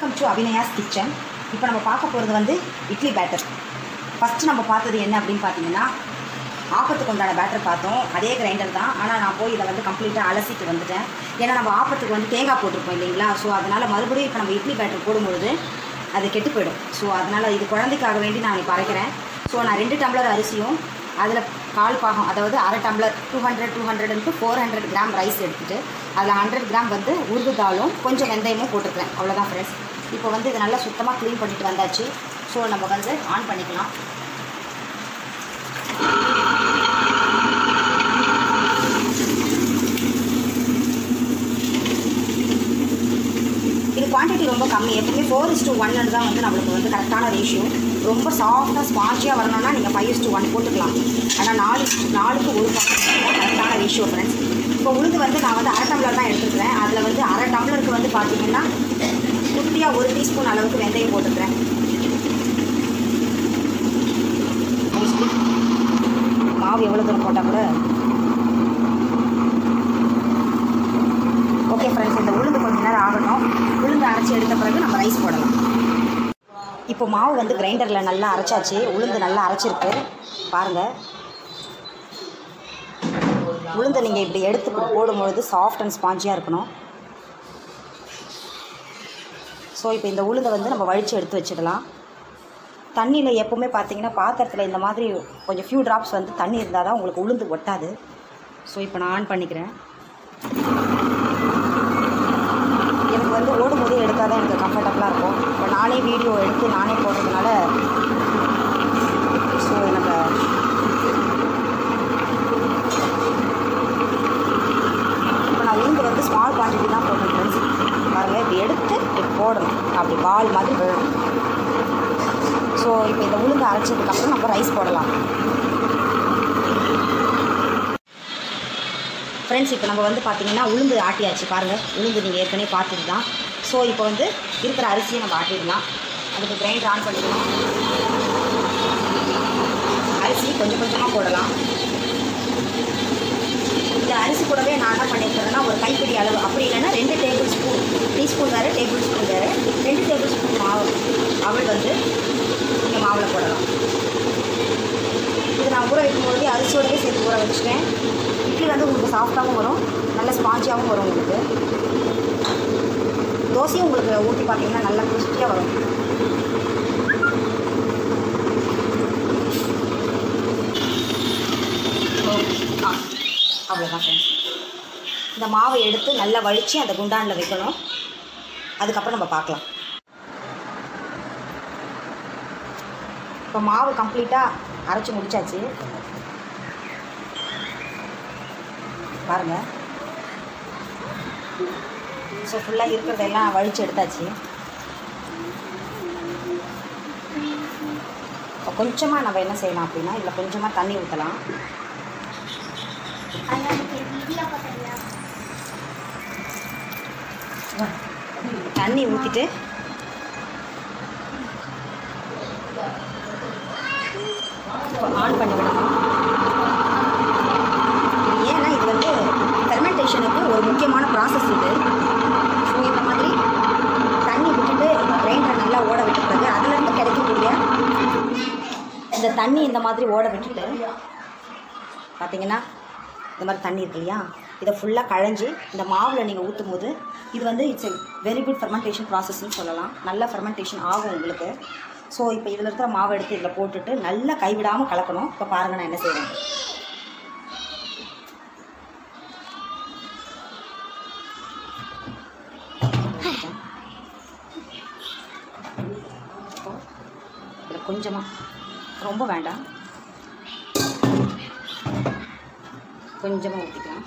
welcome to Abhinaya's kitchen இப்போ நம்ம பார்க்க போகிறது வந்து இட்லி பேட்டர் ஃபஸ்ட்டு நம்ம பார்த்தது என்ன அப்படின்னு பார்த்தீங்கன்னா ஆப்பத்துக்கு உண்டான பேட்டர் பார்த்தோம் அதே கிரைண்டர் தான் ஆனால் நான் போய் இதை வந்து கம்ப்ளீட்டாக அலசிட்டு வந்துட்டேன் ஏன்னா நம்ம ஆப்பத்துக்கு வந்து தேங்காய் போட்டிருப்போம் இல்லைங்களா ஸோ அதனால் மறுபடியும் இப்போ நம்ம இட்லி பேட்டர் போடும்பொழுது அது கெட்டு போயிடும் ஸோ அதனால் இது குழந்தைக்காக வேண்டி நான் இப்போ அரைக்கிறேன் ஸோ நான் ரெண்டு டம்ளர் அரிசியும் அதில் கால் பாகம் அதாவது அரை tumbler two hundred two hundred four hundred gram rice எடுத்துகிட்டு அதில் ஹண்ட்ரட் கிராம் வந்து உருது தாலும் கொஞ்சம் வெந்தயமும் போட்டுக்கிறேன் அவ்வளோதான் ஃப்ரெண்ட்ஸ் இப்போ வந்து இதை நல்லா சுத்தமாக க்ளீன் பண்ணிட்டு வந்தாச்சு ஸோ நம்ம வந்து ஆன் பண்ணிக்கலாம் இது குவான்டிட்டி ரொம்ப கம்மி எப்பவுமே ஃபோர் இஸ் டூ ஒன்னு தான் வந்து நம்மளுக்கு வந்து கரெக்டான ரேஷியோ ரொம்ப சாஃப்டாக ஸ்பாஞ்சியாக வரணும்னா நீங்கள் ஃபைவ் இஸ் டூ ஒன் போட்டுக்கலாம் ஆனால் நாலு நாலுக்கு ஒரு பக்கம் கரெக்டான ரேஷியோ ஃப்ரெண்ட்ஸ் இப்போ உளுந்து வந்து நான் வந்து அரை டம்ளர் தான் எடுத்துக்கிறேன் அதில் வந்து அரை டம்ளருக்கு வந்து பார்த்தீங்கன்னா குட்டியாக ஒரு டீஸ்பூன் அளவுக்கு வெந்தயம் போட்டுக்கிறேன் மாவு எவ்வளோ தூரம் போட்டால் கூட ஓகே ஃப்ரெண்ட்ஸ் இந்த உளுந்து கொஞ்ச நேரம் ஆகணும் உளுந்து அரைச்சி எடுத்த பிறகு நம்ம ரைஸ் போடலாம் இப்போ மாவு வந்து கிரைண்டரில் நல்லா அரைச்சாச்சு உளுந்து நல்லா அரைச்சிருக்கு பாருங்கள் உளுந்தை நீங்கள் இப்படி எடுத்து போடும்பொழுது சாஃப்ட் அண்ட் ஸ்பாஞ்சியாக இருக்கணும் ஸோ இப்போ இந்த உளுந்தை வந்து நம்ம வழித்து எடுத்து வச்சிடலாம் தண்ணியில் எப்போவுமே பார்த்தீங்கன்னா பாத்திரத்தில் இந்த மாதிரி கொஞ்சம் ஃபியூ ட்ராப்ஸ் வந்து தண்ணி இருந்தால் தான் உங்களுக்கு உளுந்து ஒட்டாது ஸோ இப்போ நான் ஆன் பண்ணிக்கிறேன் எனக்கு வந்து ஓடும்போதே எடுத்தால் தான் எனக்கு கம்ஃபர்டபுளாக இருக்கும் இப்போ நானே வீடியோ எடுத்து நானே போடுறதுனால ஸோ எனக்கு இப்போ நான் உளுந்து வந்து ஸ்மால் குவான்டிட்டி தான் போட்டேன் ஃப்ரெண்ட்ஸ் பாருங்கள் இப்படி எடுத்து இப்படி போடணும் அப்படி பால் மாதிரி விழணும் ஸோ இப்போ இந்த உளுந்து அரைச்சதுக்கப்புறம் நம்ம ரைஸ் போடலாம் ஃப்ரெண்ட்ஸ் இப்போ நம்ம வந்து பார்த்தீங்கன்னா உளுந்து ஆட்டியாச்சு பாருங்கள் உளுந்து நீங்கள் ஏற்கனவே பார்த்தது தான் ஸோ இப்போ வந்து இருக்கிற அரிசியை நம்ம ஆட்டிடலாம் அதுக்கு கிரைண்டர் ஆன் பண்ணிக்கலாம் அரிசி கொஞ்சம் கொஞ்சமாக போடலாம் இந்த அரிசி கூடவே நான் என்ன பண்ணியிருக்கிறேன்னா ஒரு கைப்பிடி அளவு அப்படி இல்லைன்னா ரெண்டு டேபிள் ஸ்பூன் டீஸ்பூன் வேறு டேபிள் ஸ்பூன் வேறு ரெண்டு டேபிள் ஸ்பூன் மாவு அவள் வந்து நீங்கள் மாவில் போடலாம் இது நான் ஊற வைக்கும்போது அரிசியோடவே சேர்த்து ஊற வச்சுட்டேன் இட்லி வந்து உங்களுக்கு சாஃப்டாகவும் வரும் நல்ல ஸ்பாஞ்சியாகவும் வரும் உங்களுக்கு தோசையும் உங்களுக்கு ஊற்றி பார்த்தீங்கன்னா நல்லா கிறிஸ்பியாக வரும் ஆ அவ்வளோதான் ஃப்ரெண்ட்ஸ் இந்த மாவை எடுத்து நல்லா வழித்து அந்த குண்டானில் வைக்கணும் அதுக்கப்புறம் நம்ம பார்க்கலாம் இப்போ மாவு கம்ப்ளீட்டாக அரைச்சி முடிச்சாச்சு பாருங்கள் ஸோ ஃபுல்லாக இருக்கிறதெல்லாம் வழித்து எடுத்தாச்சு இப்போ கொஞ்சமாக நம்ம என்ன செய்யலாம் அப்படின்னா இதில் கொஞ்சமாக தண்ணி ஊற்றலாம் தண்ணி ஊற்றிட்டு ஆன் பண்ணி விடணும் ஏன்னா இது வந்து ஃபெர்மெண்டேஷனுக்கு ஒரு முக்கியமான ப்ராசஸ் இது ஸோ இந்த மாதிரி தண்ணி விட்டுட்டு கிரைண்டரை நல்லா ஓட விட்ட பிறகு அதுலேருந்து கிடைக்கக்கூடிய இந்த தண்ணி இந்த மாதிரி ஓட விட்டுட்டு பார்த்தீங்கன்னா இந்த மாதிரி தண்ணி இருக்கு இல்லையா இதை ஃபுல்லாக களைஞ்சி இந்த மாவில் நீங்கள் ஊற்றும் போது இது வந்து it's a very good fermentation ப்ராசஸ்ன்னு சொல்லலாம் நல்ல ஃபெர்மெண்டேஷன் ஆகும் உங்களுக்கு ஸோ இப்போ இதில் இருக்கிற மாவை எடுத்து இதில் போட்டுட்டு நல்லா கைவிடாமல் கலக்கணும் இப்போ பாருங்கள் நான் என்ன செய்கிறேன் இதில் கொஞ்சமாக ரொம்ப வேண்டாம் கொஞ்சமாக ஊற்றிக்கலாம்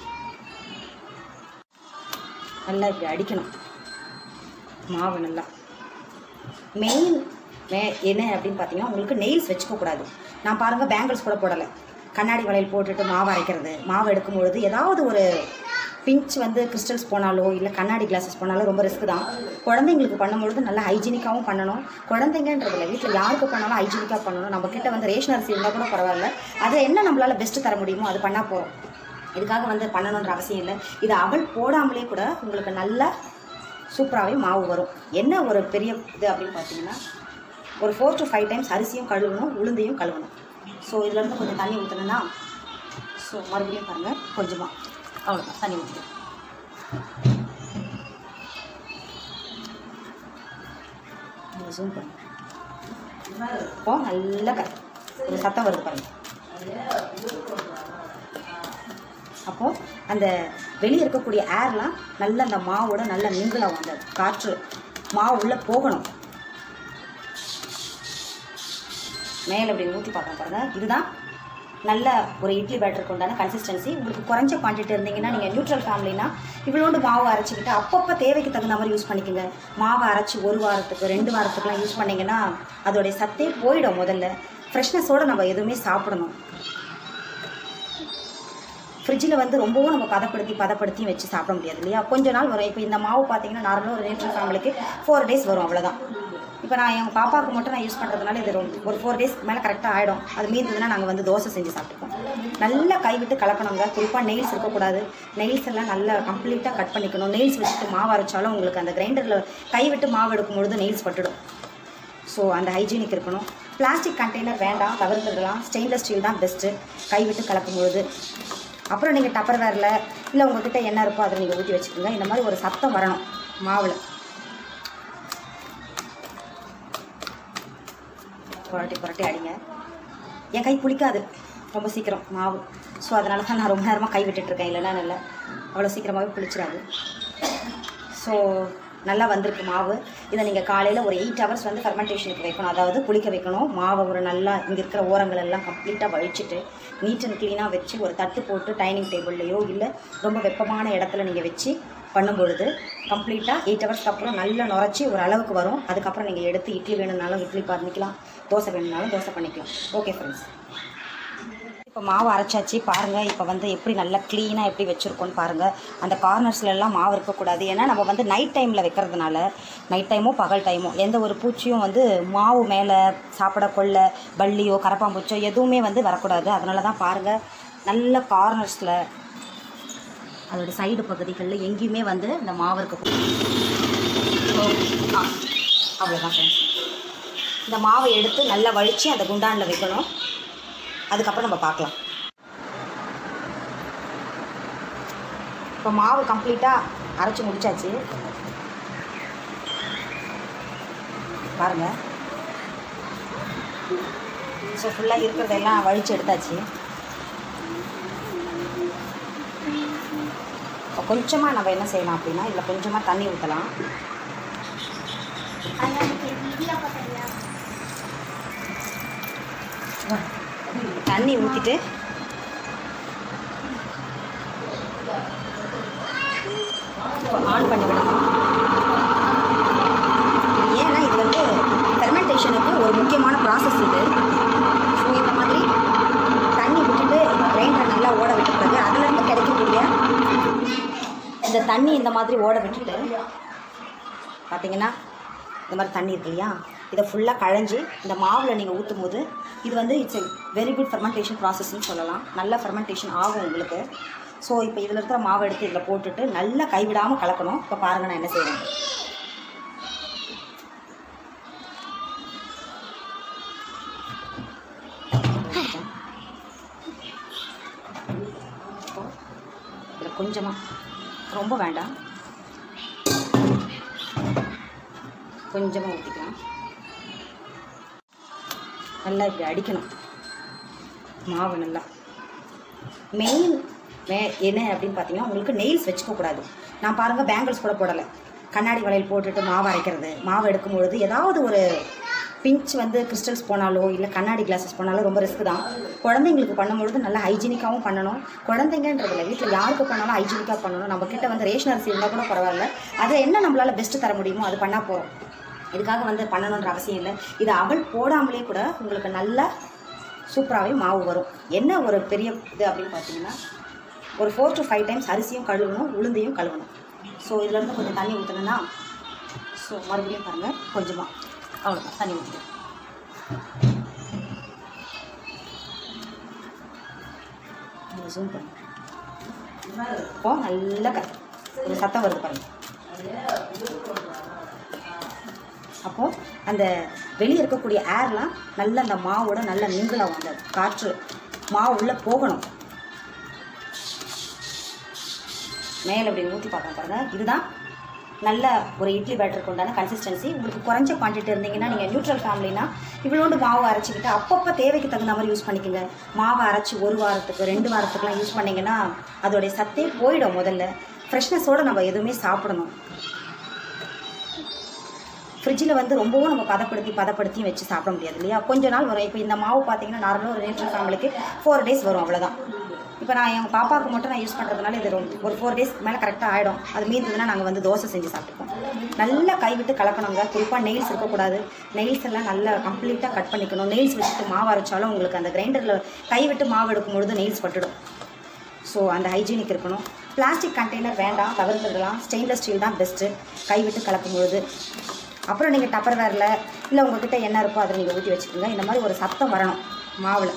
நல்லா இப்படி அடிக்கணும் மாவு நல்லா மெயின் வே என்ன அப்படின்னு பார்த்தீங்கன்னா உங்களுக்கு நெயில்ஸ் வச்சுக்கக்கூடாது நான் பாருங்கள் பேங்கிள்ஸ் கூட போடலை கண்ணாடி வளையல் போட்டுட்டு மாவு அரைக்கிறது மாவு எடுக்கும்பொழுது ஏதாவது ஒரு பிஞ்ச் வந்து கிறிஸ்டல்ஸ் போனாலோ இல்லை கண்ணாடி கிளாஸஸ் போனாலோ ரொம்ப ரிஸ்க் தான் குழந்தைங்களுக்கு பண்ணும்பொழுது நல்லா ஹைஜீனிக்காகவும் பண்ணணும் குழந்தைங்கன்றதில்ல வீட்டில் யாருக்கு பண்ணாலும் ஹைஜீனிக்காக பண்ணணும் நம்ம கிட்ட வந்து ரேஷன் அரிசி இருந்தால் கூட பரவாயில்ல அதை என்ன நம்மளால் பெஸ்ட்டு தர முடியுமோ அது பண்ணால் போகிறோம் இதுக்காக வந்து பண்ணணுன்ற அவசியம் இல்லை இது அவள் போடாமலே கூட உங்களுக்கு நல்ல சூப்பராகவே மாவு வரும் என்ன ஒரு பெரிய இது அப்படின்னு பார்த்தீங்கன்னா ஒரு ஃபோர் டு ஃபைவ் டைம்ஸ் அரிசியும் கழுவணும் உளுந்தையும் கழுவணும் ஸோ இதுலேருந்து கொஞ்சம் தண்ணி ஊற்றணும்னா ஸோ மறுபடியும் பாருங்கள் கொஞ்சமாக அவ்வளோதான் தண்ணி ஊற்றிடும் ஜூம் பண்ணு இப்போ நல்லா க ஒரு சத்தம் வருது பாருங்க அப்போது அந்த வெளியே இருக்கக்கூடிய ஏர்லாம் நல்ல அந்த மாவோட நல்ல மிங்கிளாகும் அந்த காற்று மாவு உள்ளே போகணும் மேலே இப்படி ஊற்றி பார்க்கலாம் பாருங்க இதுதான் நல்ல ஒரு இட்லி பேட்டருக்கு உண்டான கன்சிஸ்டன்சி உங்களுக்கு குறைஞ்ச குவான்டிட்டி இருந்தீங்கன்னா நீங்கள் நியூட்ரல் ஃபேமிலினா இவ்வளோண்டு மாவு அரைச்சிக்கிட்டு அப்பப்போ தேவைக்கு தகுந்த மாதிரி யூஸ் பண்ணிக்கோங்க மாவை அரைச்சி ஒரு வாரத்துக்கு ரெண்டு வாரத்துக்குலாம் யூஸ் பண்ணிங்கன்னா அதோடைய சத்தே போயிடும் முதல்ல ஃப்ரெஷ்னஸோடு நம்ம எதுவுமே சாப்பிடணும் ஃப்ரிட்ஜில் வந்து ரொம்பவும் நம்ம பதப்படுத்தி பதப்படுத்தி வச்சு சாப்பிட முடியாது இல்லையா கொஞ்ச நாள் வரும் இப்போ இந்த மாவு பார்த்தீங்கன்னா நார்மலாக ஒரு நியூட்ரல் ஃபேமிலிக்கு ஃபோர் டேஸ் வரும் அவ்வளோதான் இப்போ நான் எங்கள் பாப்பாவுக்கு மட்டும் நான் யூஸ் பண்ணுறதுனால இது ரொம்ப ஒரு ஃபோர் டேஸ்க்கு மேலே கரெக்டாக ஆகிடும் அது மீந்ததுன்னா நாங்கள் வந்து தோசை செஞ்சு சாப்பிட்டுப்போம் நல்லா கைவிட்டு கலக்கணுங்க குறிப்பாக நெயில்ஸ் இருக்கக்கூடாது நெயில்ஸ் எல்லாம் நல்லா கம்ப்ளீட்டாக கட் பண்ணிக்கணும் நெயில்ஸ் வச்சுட்டு மாவு அரைச்சாலும் உங்களுக்கு அந்த கிரைண்டரில் கைவிட்டு மாவு எடுக்கும் பொழுது நெயில்ஸ் பட்டுடும் ஸோ அந்த ஹைஜீனிக் இருக்கணும் பிளாஸ்டிக் கண்டெய்னர் வேண்டாம் தவிர்த்துடலாம் ஸ்டெயின்லெஸ் ஸ்டீல் தான் பெஸ்ட்டு கைவிட்டு கலக்கும் பொழுது அப்புறம் நீங்கள் டப்பர் வேரில் இல்லை உங்ககிட்ட என்ன இருக்கோ அதை நீங்கள் ஊற்றி வச்சுக்கோங்க இந்த மாதிரி ஒரு சத்தம் வரணும் மாவில் புரட்டி புரட்டி அடிங்க என் கை புளிக்காது ரொம்ப சீக்கிரம் மாவு ஸோ அதனால தான் நான் ரொம்ப நேரமாக கை விட்டுட்ருக்கேன் இல்லைன்னா இல்லை அவ்வளோ சீக்கிரமாகவே புளிச்சிடாது ஸோ நல்லா வந்திருக்கு மாவு இதை நீங்கள் காலையில் ஒரு எயிட் ஹவர்ஸ் வந்து ஃபெர்மெண்டேஷனுக்கு வைக்கணும் அதாவது புளிக்க வைக்கணும் மாவை ஒரு நல்லா இங்கே இருக்கிற ஓரங்கள் எல்லாம் கம்ப்ளீட்டாக வழிச்சிட்டு நீட் அண்ட் க்ளீனாக வச்சு ஒரு தட்டு போட்டு டைனிங் டேபிள்லையோ இல்லை ரொம்ப வெப்பமான இடத்துல நீங்கள் வச்சு பண்ணும்பொழுது கம்ப்ளீட்டாக எயிட் ஹவர்ஸ்க்கு அப்புறம் நல்லா நுரைச்சி ஒரு அளவுக்கு வரும் அதுக்கப்புறம் நீங்கள் எடுத்து இட்லி வேணும்னாலும் இட்லி பண்ணிக்கலாம் தோசை வேணும்னாலும் தோசை பண்ணிக்கலாம் ஓகே ஃப்ரெண்ட்ஸ் இப்போ மாவு அரைச்சாச்சு பாருங்கள் இப்போ வந்து எப்படி நல்லா க்ளீனாக எப்படி வச்சுருக்கோன்னு பாருங்கள் அந்த கார்னர்ஸ்ல எல்லாம் மாவு இருக்கக்கூடாது ஏன்னா நம்ம வந்து நைட் டைமில் வைக்கிறதுனால நைட் டைமோ பகல் டைமோ எந்த ஒரு பூச்சியும் வந்து மாவு மேலே சாப்பிட கொள்ள பல்லியோ கரப்பாம்பூச்சோ எதுவுமே வந்து வரக்கூடாது அதனால தான் பாருங்கள் நல்ல கார்னர்ஸில் அதோட சைடு பகுதிகளில் எங்கேயுமே வந்து இந்த மாவு இருக்க ஆ அவ்வளோதான் ஃப்ரெண்ட்ஸ் இந்த மாவை எடுத்து நல்லா வழித்து அந்த குண்டானில் வைக்கணும் அதுக்கப்புறம் நம்ம பார்க்கலாம் இப்போ மாவு கம்ப்ளீட்டாக அரைச்சி முடிச்சாச்சு பாருங்கள் ஸோ ஃபுல்லாக இருக்கிறதெல்லாம் வழித்து எடுத்தாச்சு இப்போ கொஞ்சமாக நம்ம என்ன செய்யலாம் அப்படின்னா இதில் கொஞ்சமாக தண்ணி ஊற்றலாம் தண்ணி ஊற்றிட்டு இப்போ ஆன் பண்ணி விடணும் இது ஏன்னா இது வந்து ஃபெர்மெண்டேஷனுக்கு ஒரு முக்கியமான ப்ராசஸ் இது ஸோ இந்த மாதிரி தண்ணி விட்டுட்டு கிரைண்டரை நல்லா ஓட விட்ட பிறகு அதுலேருந்து கிடைக்கக்கூடிய இந்த தண்ணி இந்த மாதிரி ஓட விட்டுட்டு பார்த்தீங்கன்னா இந்த மாதிரி தண்ணி இருக்கு இல்லையா இதை ஃபுல்லாக களைஞ்சி இந்த மாவில் நீங்கள் ஊற்றும் போது இது வந்து it's a very good fermentation ப்ராசஸ்ன்னு சொல்லலாம் நல்ல ஃபெர்மெண்டேஷன் ஆகும் உங்களுக்கு ஸோ இப்போ இதில் இருக்கிற மாவை எடுத்து இதில் போட்டுட்டு நல்லா கைவிடாமல் கலக்கணும் இப்போ பாருங்கள் நான் என்ன செய்கிறேன் இதில் கொஞ்சமாக ரொம்ப வேண்டாம் கொஞ்சமாக ஊற்றிக்கலாம் நல்லா இப்படி அடிக்கணும் மாவு நல்லா மெயின் வே என்ன அப்படின்னு பார்த்தீங்கன்னா உங்களுக்கு நெயில்ஸ் வச்சுக்கக்கூடாது நான் பாருங்கள் பேங்கிள்ஸ் கூட போடலை கண்ணாடி வளையல் போட்டுட்டு மாவு அரைக்கிறது மாவு எடுக்கும் பொழுது ஏதாவது ஒரு பிஞ்ச் வந்து கிறிஸ்டல்ஸ் போனாலோ இல்லை கண்ணாடி கிளாஸஸ் போனாலோ ரொம்ப ரிஸ்க் தான் குழந்தைங்களுக்கு பண்ணும்பொழுது நல்லா ஹைஜீனிக்காகவும் பண்ணணும் குழந்தைங்கன்றதில்ல வீட்டில் யாருக்கு பண்ணாலும் ஹைஜீனிக்காக பண்ணணும் நம்ம கிட்ட வந்து ரேஷன் அரிசி இருந்தால் கூட பரவாயில்ல அதை என்ன நம்மளால் பெஸ்ட்டு தர முடியுமோ அது பண்ணால் போகிறோம் இதுக்காக வந்து பண்ணணுன்ற அவசியம் இல்லை இது அவள் போடாமலே கூட உங்களுக்கு நல்லா சூப்பராகவே மாவு வரும் என்ன ஒரு பெரிய இது அப்படின்னு பார்த்தீங்கன்னா ஒரு ஃபோர் டு ஃபைவ் டைம்ஸ் அரிசியும் கழுவணும் உளுந்தையும் கழுவணும் ஸோ இதுலேருந்து கொஞ்சம் தண்ணி ஊற்றணும்னா ஸோ மறுபடியும் பாருங்கள் கொஞ்சமாக அவ்வளோதான் தண்ணி ஊற்றிடும் ஜூம் பண்ணு இப்போ நல்லா க ஒரு சத்தம் வருது பாருங்க அப்போது அந்த வெளியே இருக்கக்கூடிய ஏர்லாம் நல்ல அந்த மாவோட நல்ல மிங்கிளாகும் அந்த காற்று மாவு உள்ளே போகணும் மேலே அப்படி ஊற்றி பார்க்க பாருங்க இதுதான் நல்ல ஒரு இட்லி பேட்டருக்கு உண்டான கன்சிஸ்டன்சி உங்களுக்கு குறைஞ்ச குவான்டிட்டி இருந்தீங்கன்னா நீங்கள் நியூட்ரல் ஃபேமிலினா இவ்வளோண்டு மாவு அரைச்சிக்கிட்டு அப்பப்போ தேவைக்கு தகுந்த மாதிரி யூஸ் பண்ணிக்கோங்க மாவை அரைச்சி ஒரு வாரத்துக்கு ரெண்டு வாரத்துக்குலாம் யூஸ் பண்ணிங்கன்னா அதோடைய சத்தே போயிடும் முதல்ல ஃப்ரெஷ்னஸோடு நம்ம எதுவுமே சாப்பிடணும் ஃப்ரிட்ஜில் வந்து ரொம்பவும் நம்ம பதப்படுத்தி பதப்படுத்தி வச்சு சாப்பிட முடியாது இல்லையா கொஞ்ச நாள் வரும் இப்போ இந்த மாவு பார்த்தீங்கன்னா நார்மலாக ஒரு நியூட்ரல் ஃபேமிலிக்கு ஃபோர் டேஸ் வரும் அவ்வளோதான் இப்போ நான் எங்கள் பாப்பாவுக்கு மட்டும் நான் யூஸ் பண்ணுறதுனால இது ரொம்ப ஒரு ஃபோர் டேஸ்க்கு மேலே கரெக்டாக ஆகிடும் அது மீந்ததுன்னா நாங்கள் வந்து தோசை செஞ்சு சாப்பிட்டுப்போம் நல்லா கைவிட்டு கலக்கணுங்க குறிப்பாக நெயில்ஸ் இருக்கக்கூடாது நெயில்ஸ் எல்லாம் நல்லா கம்ப்ளீட்டாக கட் பண்ணிக்கணும் நெயில்ஸ் வச்சுட்டு மாவு அரைச்சாலும் உங்களுக்கு அந்த கிரைண்டரில் கைவிட்டு மாவு எடுக்கும் பொழுது நெயில்ஸ் பட்டுடும் ஸோ அந்த ஹைஜீனிக் இருக்கணும் பிளாஸ்டிக் கண்டெய்னர் வேண்டாம் தவிர்த்துடலாம் ஸ்டெயின்லெஸ் ஸ்டீல் தான் பெஸ்ட்டு கைவிட்டு கலக்கும் பொழுது அப்புறம் நீங்கள் டப்பர் வேரில் இல்லை உங்ககிட்ட என்ன இருக்கோ அதை நீங்கள் ஊற்றி வச்சுக்கோங்க இந்த மாதிரி ஒரு சத்தம் வரணும் மாவில்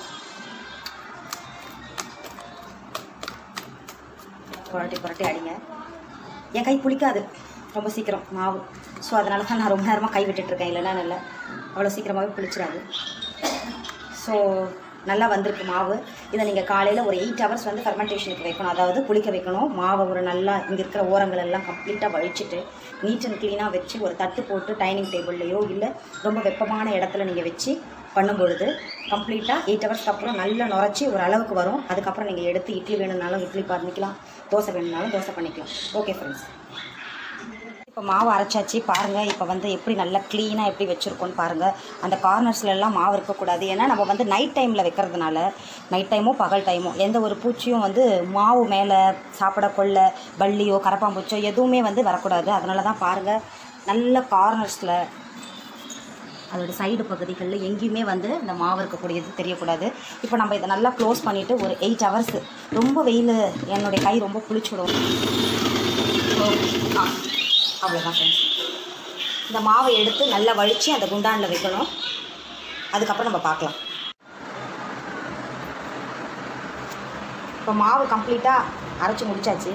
புரட்டி புரட்டி அடிங்க என் கை புளிக்காது ரொம்ப சீக்கிரம் மாவு ஸோ அதனால தான் நான் ரொம்ப நேரமாக கை விட்டுட்ருக்கேன் இல்லைன்னா இல்லை அவ்வளோ சீக்கிரமாகவே புளிச்சிடாது ஸோ நல்லா வந்திருக்கு மாவு இதை நீங்கள் காலையில் ஒரு எயிட் ஹவர்ஸ் வந்து ஃபெர்மெண்டேஷனுக்கு வைக்கணும் அதாவது புளிக்க வைக்கணும் மாவை ஒரு நல்லா இங்கே இருக்கிற ஓரங்கள் எல்லாம் கம்ப்ளீட்டாக வழிச்சிட்டு நீட் அண்ட் க்ளீனாக வச்சு ஒரு தட்டு போட்டு டைனிங் டேபிள்லையோ இல்லை ரொம்ப வெப்பமான இடத்துல நீங்கள் வச்சு பண்ணும்பொழுது கம்ப்ளீட்டாக எயிட் ஹவர்ஸ்க்கு அப்புறம் நல்லா நுரைச்சி ஒரு அளவுக்கு வரும் அதுக்கப்புறம் நீங்கள் எடுத்து இட்லி வேணும்னாலும் இட்லி பண்ணிக்கலாம் தோசை வேணும்னாலும் தோசை பண்ணிக்கலாம் ஓகே ஃப்ரெண்ட்ஸ் இப்போ மாவு அரைச்சாச்சு பாருங்கள் இப்போ வந்து எப்படி நல்லா க்ளீனாக எப்படி வச்சுருக்கோன்னு பாருங்கள் அந்த கார்னர்ஸ்ல எல்லாம் மாவு இருக்கக்கூடாது ஏன்னா நம்ம வந்து நைட் டைமில் வைக்கிறதுனால நைட் டைமோ பகல் டைமோ எந்த ஒரு பூச்சியும் வந்து மாவு மேலே சாப்பிட கொள்ள பல்லியோ கரப்பாம்பூச்சோ எதுவுமே வந்து வரக்கூடாது அதனால தான் பாருங்கள் நல்ல கார்னர்ஸில் அதோட சைடு பகுதிகளில் எங்கேயுமே வந்து இந்த மாவு இருக்கக்கூடியது தெரியக்கூடாது இப்போ நம்ம இதை நல்லா க்ளோஸ் பண்ணிவிட்டு ஒரு எயிட் ஹவர்ஸ் ரொம்ப வெயில் என்னுடைய கை ரொம்ப புளிச்சுடும் ஆ அவ்வளோதான் ஃப்ரெண்ட்ஸ் இந்த மாவை எடுத்து நல்லா வழித்து அந்த குண்டானில் வைக்கணும் அதுக்கப்புறம் நம்ம பார்க்கலாம் இப்போ மாவு கம்ப்ளீட்டாக அரைச்சி முடிச்சாச்சு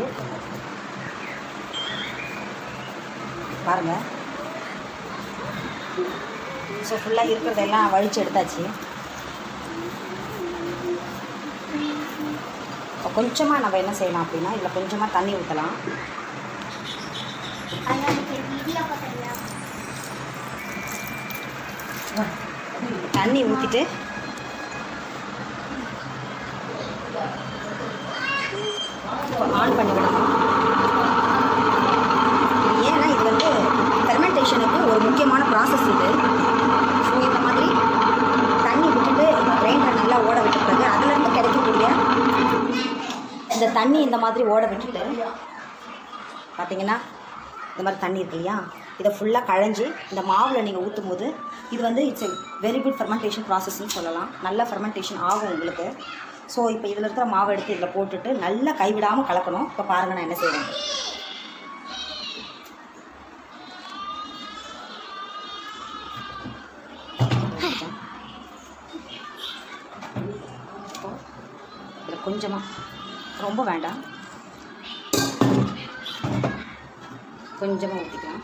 பாருங்கள் ஸோ ஃபுல்லாக இருக்கிறதெல்லாம் வழித்து எடுத்தாச்சு இப்போ கொஞ்சமாக நம்ம என்ன செய்யலாம் அப்படின்னா இதில் கொஞ்சமாக தண்ணி ஊற்றலாம் தண்ணி ஊற்றிட்டு ஆன் பண்ணி விடணும் இது ஏன்னா இது வந்து ஃபெர்மெண்டேஷனுக்கு ஒரு முக்கியமான ப்ராசஸ் இது ஸோ இந்த மாதிரி தண்ணி விட்டுட்டு கிரைண்டர் நல்லா ஓட விட்ட பிறகு அதுலேருந்து கிடைக்கக்கூடிய இந்த தண்ணி இந்த மாதிரி ஓட விட்டுட்டு பார்த்தீங்கன்னா இந்த மாதிரி தண்ணி இருக்கு இல்லையா இதை ஃபுல்லாக களைஞ்சி இந்த மாவில் நீங்கள் ஊற்றும் போது இது வந்து it's a very good fermentation ப்ராசஸ்ன்னு சொல்லலாம் நல்ல ஃபெர்மெண்டேஷன் ஆகும் உங்களுக்கு ஸோ இப்போ இதில் இருக்கிற மாவை எடுத்து இதில் போட்டுட்டு நல்லா கைவிடாமல் கலக்கணும் இப்போ பாருங்கள் நான் என்ன செய்கிறேன் இதில் கொஞ்சமாக ரொம்ப வேண்டாம் கொஞ்சமாக ஊற்றிக்கலாம்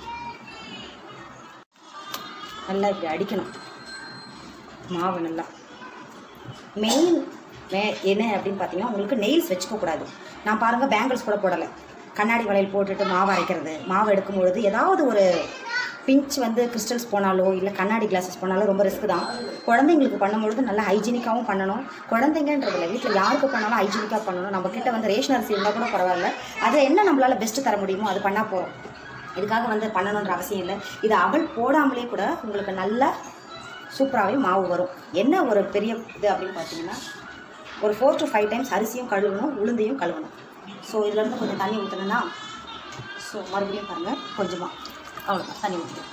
நல்லா இப்படி அடிக்கணும் மாவு நல்லா மெயின் வே என்ன அப்படின்னு பார்த்தீங்கன்னா உங்களுக்கு நெயில்ஸ் வச்சுக்கக்கூடாது நான் பாருங்கள் பேங்கிள்ஸ் கூட போடலை கண்ணாடி வளையல் போட்டுட்டு மாவு அரைக்கிறது மாவு எடுக்கும் பொழுது ஏதாவது ஒரு பிஞ்ச் வந்து கிறிஸ்டல்ஸ் போனாலோ இல்லை கண்ணாடி கிளாஸஸ் போனாலோ ரொம்ப ரிஸ்க் தான் குழந்தைங்களுக்கு பண்ணும்பொழுது நல்லா ஹைஜீனிக்காகவும் பண்ணணும் குழந்தைங்கன்றதில்ல வீட்டில் யாருக்கு பண்ணாலும் ஹைஜீனிக்காக பண்ணணும் நம்ம கிட்ட வந்து ரேஷன் அரிசி இருந்தால் கூட பரவாயில்ல அதில் என்ன நம்மளால் பெஸ்ட்டு தர முடியுமோ அது பண்ணால் போகிறோம் இதுக்காக வந்து பண்ணணுன்ற அவசியம் இல்லை இது அவள் போடாமலே கூட உங்களுக்கு நல்லா சூப்பராகவே மாவு வரும் என்ன ஒரு பெரிய இது அப்படின்னு பார்த்தீங்கன்னா ஒரு ஃபோர் டு ஃபைவ் டைம்ஸ் அரிசியும் கழுவணும் உளுந்தையும் கழுவணும் ஸோ இதுலேருந்து கொஞ்சம் தண்ணி ஊற்றணும்னா ஸோ மறுபடியும் பாருங்கள் கொஞ்சமாக அவ்வளோதான் தண்ணி ஊற்றிட்டு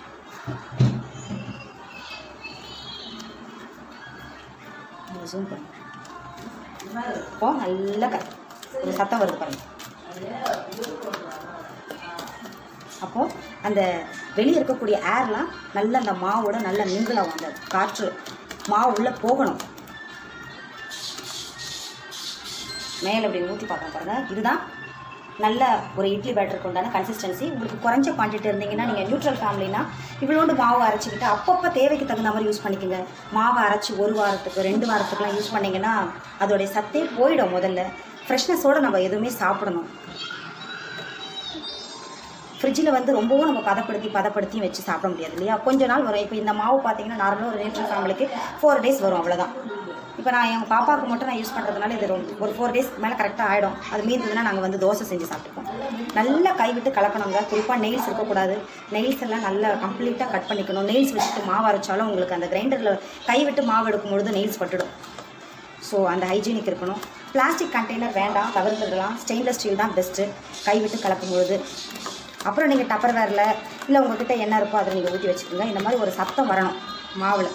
ஜூம் பண்ணு இப்போ நல்லா க ஒரு சத்தம் வருது பாருங்க அப்போது அந்த வெளியே இருக்கக்கூடிய ஏர்லாம் நல்ல அந்த மாவோட நல்ல மிங்கிளாகும் அந்த காற்று மாவு உள்ளே போகணும் மேலே இப்படி ஊற்றி பார்க்க பாருங்க இதுதான் நல்ல ஒரு இட்லி பேட்டருக்கு உண்டான கன்சிஸ்டன்சி உங்களுக்கு குறைஞ்ச குவான்டிட்டி இருந்தீங்கன்னா நீங்கள் நியூட்ரல் ஃபேமிலினா இவ்வளோண்டு மாவு அரைச்சிக்கிட்டு அப்பப்போ தேவைக்கு தகுந்த மாதிரி யூஸ் பண்ணிக்கோங்க மாவை அரைச்சி ஒரு வாரத்துக்கு ரெண்டு வாரத்துக்குலாம் யூஸ் பண்ணிங்கன்னா அதோடைய சத்தே போயிடும் முதல்ல ஃப்ரெஷ்னஸோடு நம்ம எதுவுமே சாப்பிடணும் ஃப்ரிட்ஜில் வந்து ரொம்பவும் நம்ம பதப்படுத்தி பதப்படுத்தி வச்சு சாப்பிட முடியாது இல்லையா கொஞ்ச நாள் வரும் இப்போ இந்த மாவு பார்த்தீங்கன்னா நார்மலாக ஒரு நியூட்ரல் ஃபேமிலிக்கு ஃபோர் டேஸ் வரும் அவ்வளோதான் இப்போ நான் எங்கள் பாப்பாவுக்கு மட்டும் நான் யூஸ் பண்ணுறதுனால இது ரொம்ப ஒரு ஃபோர் டேஸ் மேலே கரெக்டாக ஆகிடும் அது மீந்ததுன்னா நாங்கள் வந்து தோசை செஞ்சு சாப்பிட்டுப்போம் நல்லா கைவிட்டு கலக்கணுங்க குறிப்பாக நெயில்ஸ் இருக்கக்கூடாது நெயில்ஸ் எல்லாம் நல்லா கம்ப்ளீட்டாக கட் பண்ணிக்கணும் நெயில்ஸ் வச்சுட்டு மாவு அரைச்சாலும் உங்களுக்கு அந்த கிரைண்டரில் கைவிட்டு மாவு எடுக்கும் பொழுது நெயில்ஸ் பட்டுடும் ஸோ அந்த ஹைஜீனிக் இருக்கணும் பிளாஸ்டிக் கண்டெய்னர் வேண்டாம் தவிர்த்துடலாம் ஸ்டெயின்லெஸ் ஸ்டீல் தான் பெஸ்ட்டு கைவிட்டு கலக்கும் பொழுது அப்புறம் நீங்கள் டப்பர் வேரில் இல்லை உங்ககிட்ட என்ன இருக்கோ அதை நீங்கள் ஊற்றி வச்சுக்கோங்க இந்த மாதிரி ஒரு சத்தம் வரணும் மாவில்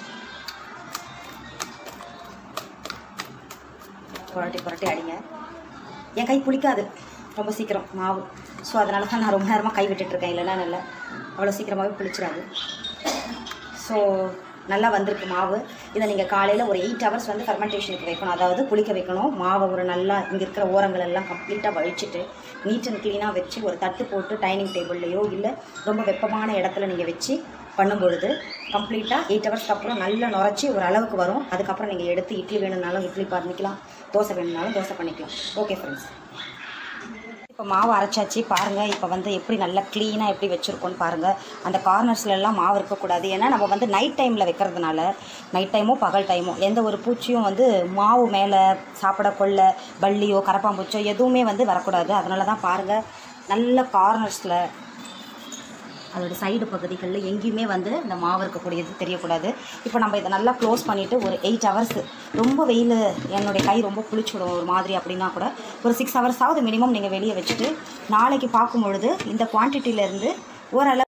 புரட்டி புரட்டி அடிங்க என் கை புளிக்காது ரொம்ப சீக்கிரம் மாவு ஸோ அதனால தான் நான் ரொம்ப நேரமாக கை விட்டுட்ருக்கேன் இல்லைன்னா இல்லை அவ்வளோ சீக்கிரமாகவே புளிச்சிடாது ஸோ நல்லா வந்திருக்கு மாவு இதை நீங்கள் காலையில் ஒரு எயிட் ஹவர்ஸ் வந்து ஃபெர்மெண்டேஷனுக்கு வைக்கணும் அதாவது புளிக்க வைக்கணும் மாவை ஒரு நல்லா இங்கே இருக்கிற ஓரங்கள் எல்லாம் கம்ப்ளீட்டாக வழிச்சிட்டு நீட் அண்ட் க்ளீனாக வச்சு ஒரு தட்டு போட்டு டைனிங் டேபிள்லையோ இல்லை ரொம்ப வெப்பமான இடத்துல நீங்கள் வச்சு பண்ணும்பொழுது கம்ப்ளீட்டாக எயிட் ஹவர்ஸ்க்கு அப்புறம் நல்லா நுரைச்சி ஒரு அளவுக்கு வரும் அதுக்கப்புறம் நீங்கள் எடுத்து இட்லி வேணும்னாலும் இட்லி பண்ணிக்கலாம் தோசை வேணும்னாலும் தோசை பண்ணிக்கலாம் ஓகே ஃப்ரெண்ட்ஸ் இப்போ மாவு அரைச்சாச்சு பாருங்கள் இப்போ வந்து எப்படி நல்லா க்ளீனாக எப்படி வச்சுருக்கோன்னு பாருங்கள் அந்த கார்னர்ஸ்ல எல்லாம் மாவு இருக்கக்கூடாது ஏன்னா நம்ம வந்து நைட் டைமில் வைக்கிறதுனால நைட் டைமோ பகல் டைமோ எந்த ஒரு பூச்சியும் வந்து மாவு மேலே சாப்பிட கொள்ள பல்லியோ கரப்பாம்பூச்சோ எதுவுமே வந்து வரக்கூடாது அதனால தான் பாருங்கள் நல்ல கார்னர்ஸில் அதோட சைடு பகுதிகளில் எங்கேயுமே வந்து இந்த மாவு இருக்கக்கூடியது தெரியக்கூடாது இப்போ நம்ம இதை நல்லா க்ளோஸ் பண்ணிவிட்டு ஒரு எயிட் ஹவர்ஸ் ரொம்ப வெயில் என்னுடைய கை ரொம்ப புளிச்சுடும் ஒரு மாதிரி அப்படின்னா கூட ஒரு சிக்ஸ் ஹவர்ஸாவது மினிமம் நீங்கள் வெளியே வச்சுட்டு நாளைக்கு பார்க்கும் பொழுது இந்த குவான்டிட்டியிலேருந்து ஓரளவு